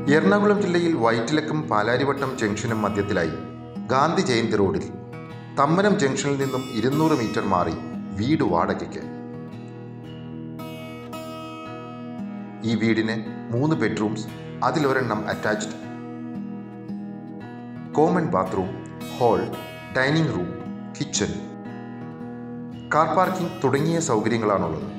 എറണാകുളം ജില്ലയിൽ വൈറ്റിലക്കം പാലാരിവട്ടം ജംഗ്ഷനും മധ്യത്തിലായി ഗാന്ധി ജയന്തി റോഡിൽ തമ്മനം ജംഗ്ഷനിൽ നിന്നും ഇരുന്നൂറ് മീറ്റർ മാറി വീട് വാടകയ്ക്ക് ഈ വീടിന് മൂന്ന് ബെഡ്റൂംസ് അതിലൊരെണ്ണം attached common bathroom hall dining room kitchen car parking തുടങ്ങിയ സൗകര്യങ്ങളാണുള്ളത്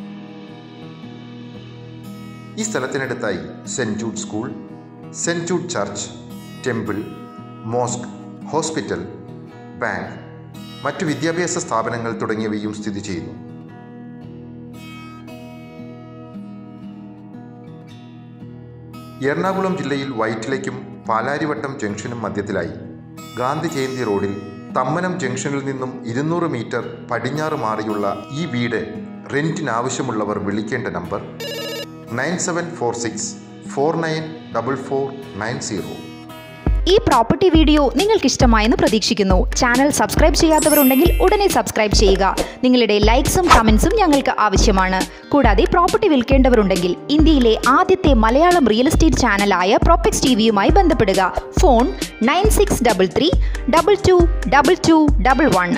ഈ സ്ഥലത്തിനടുത്തായി Saint Jude school Saint Jude church temple mosque hospital bank മറ്റു വിദ്യാഭ്യാസ സ്ഥാപനങ്ങൾ തുടങ്ങിയവയും സ്ഥിതി ചെയ്യുന്നു എറണാകുളം ജില്ലയിൽ വൈറ്റിലയ്ക്കും പാലാരിവട്ടം ജംഗ്ഷനും മധ്യത്തിലായി ഗാന്ധി ജയന്തി റോഡിൽ തമ്മനം ജംഗ്ഷനിൽ നിന്നും ഇരുന്നൂറ് മീറ്റർ പടിഞ്ഞാറ് മാറിയുള്ള ഈ വീട് റെന്റിനാവശ്യമുള്ളവർ വിളിക്കേണ്ട number nine seven four six four nine double four nine zero ഈ പ്രോപ്പർട്ടി വീഡിയോ നിങ്ങൾക്ക് ഇഷ്ടമായെന്ന് പ്രതീക്ഷിക്കുന്നു ചാനൽ സബ്സ്ക്രൈബ് ചെയ്യാത്തവരുണ്ടെങ്കിൽ ഉടനെ സബ്സ്ക്രൈബ് ചെയ്യുക നിങ്ങളുടെ ലൈക്സും കമൻസും ഞങ്ങൾക്ക് ആവശ്യമാണ് കൂടാതെ പ്രോപ്പർട്ടി വിൽക്കേണ്ടവരുണ്ടെങ്കിൽ ഇന്ത്യയിലെ ആദ്യത്തെ മലയാളം റിയൽ എസ്റ്റേറ്റ് ചാനലായ പ്രോപ്പക്സ് ടി വിയുമായി ബന്ധപ്പെടുക phone nine six double three double two double two double one